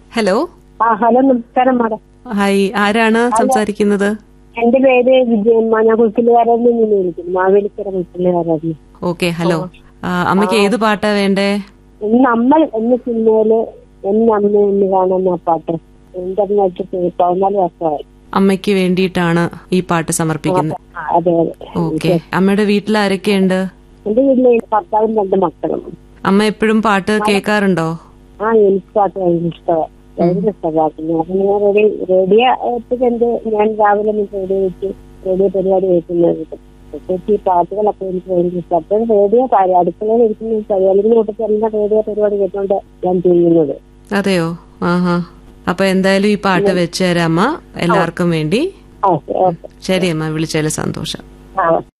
hello ആ hello നമസ്കാരം madam hi ആരാണ് സംസാരിക്കുന്നത് എന്റെ പേര് വിജയമ്മ ഞാൻ കുൽക്കിലുകാരിൽ നിന്ന് വിളിക്കുന്നു മാവേലിക്കര കുൽക്കിലുകാരായിരുന്നു ഓക്കെ ഹലോ ആ, അമ്മയ്ക്ക് ഏത് പാട്ടാ വേണ്ടേ ഇന്ന് നമ്മൾ എന്ന സിനിമയില് എന്നെ അമ്മ എന്ന് കാണുന്ന ആ പാട്ട് ഇന്റർനെറ്റ് പതിനാല് വർഷമായി അമ്മയ്ക്ക് വേണ്ടിയിട്ടാണ് ഈ പാട്ട് സമർപ്പിക്കുന്നത് ആ, അതെ അതെ ഓക്കെ അമ്മയുടെ വീട്ടിൽ ആരൊക്കെയുണ്ട് എന്റെ വീട്ടിലെ ഭർത്താവും രണ്ട് മക്കളും അമ്മ എപ്പോഴും പാട്ട് കേൾക്കാറുണ്ടോ ആ എനിക്ക് പാട്ട് ഭയങ്കര ഇഷ്ടമാണ് ഭയങ്കര ഇഷ്ടമാണ് അപ്പം ഞാൻ റേഡിയോ റേഡിയോ എത്തിക്കെന്ത് ഞാൻ രാവിലെ ഒന്ന് റേഡിയോ വെച്ച് റേഡിയോ പരിപാടി വെക്കുന്നത് പ്രത്യേകിച്ച് ഈ പാട്ടുകളൊക്കെ എനിക്ക് ഭയങ്കര ഇഷ്ടം അപ്പോൾ റേഡിയോ കാര്യം അടുക്കളയിൽ ഇരിക്കുന്ന പരിപാടികൾ കൂട്ടത്തിൽ എല്ലാം റേഡിയോ പരിപാടി കേട്ടോണ്ട് ഞാൻ ചെയ്യുന്നത് അതെയോ ആഹാ അപ്പൊ എന്തായാലും ഈ പാട്ട് വെച്ചുതരാം അമ്മ എല്ലാവർക്കും വേണ്ടി ആ ഓക്കെ ശരി അമ്മ വിളിച്ചതിൽ സന്തോഷം ആ